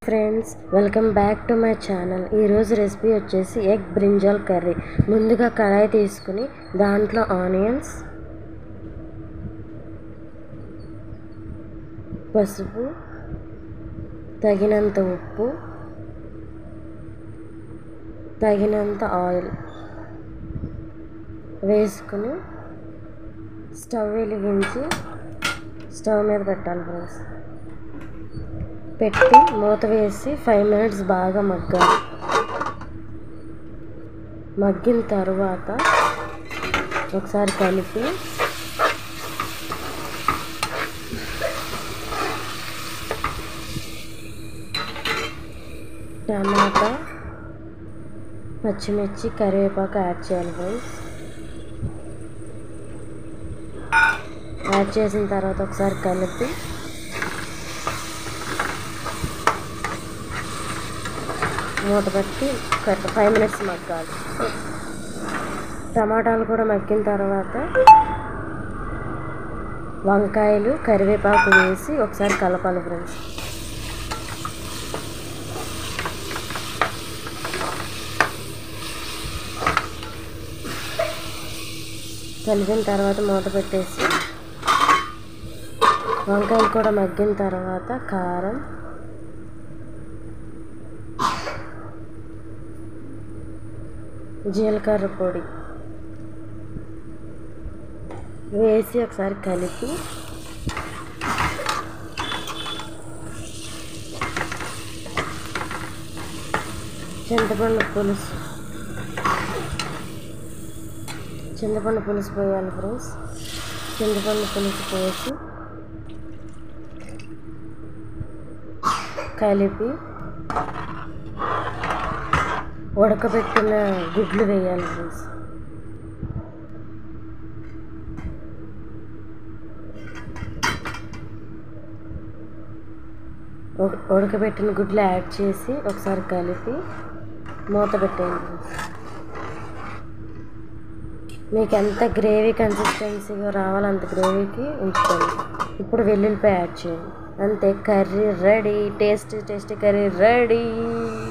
friends welcome back to my channel ఈరోజు recipe వచ్చేసి egg brinjal curry ముందుగా కడాయి తీసుకుని దాంట్లో ఆనియన్స్ పసుపు తగినంత ఉప్పు తగినంత ఆయిల్ వేసుకుని స్టవ్ వెలిగించి స్టవ్ మీద పెట్టాలి ఫ్రెండ్స్ పెట్టి మూత వేసి ఫైవ్ మినిట్స్ బాగా మగ్గాలి మగ్గిన తర్వాత ఒకసారి కలిపి టమాటా పచ్చిమిర్చి కరివేపాకు యాడ్ చేయాలి ఫ్రెండ్స్ యాడ్ చేసిన తర్వాత ఒకసారి కలిపి మూత పెట్టి ఒక ఫైవ్ మినిట్స్ మగ్గాలి టమాటాలు కూడా మగ్గిన తర్వాత వంకాయలు కరివేపాకు వేసి ఒకసారి కలపాలి ఫ్రెండ్స్ కలిపిన తర్వాత మూత పెట్టేసి వంకాయలు కూడా మగ్గిన తర్వాత కారం జీలకర్ర పొడి వేసి ఒకసారి కలిపి చింతపండు పులుసు చింతపండు పులుసు పోయాలి ఫ్రెండ్స్ చింతపండు పులుసు పోసి కలిపి ఉడకబెట్టిన గుడ్లు వేయాలి ఫ్రెండ్స్ ఉడకబెట్టిన గుడ్లు యాడ్ చేసి ఒకసారి కలిపి మూత పెట్టేయండి ఫ్రెండ్స్ మీకు ఎంత గ్రేవీ కన్సిస్టెన్సీగా రావాలో అంత గ్రేవీకి ఉంచుకోండి ఇప్పుడు వెల్లుల్లిపాయ యాడ్ చేయండి అంతే curry ready tasty tasty curry ready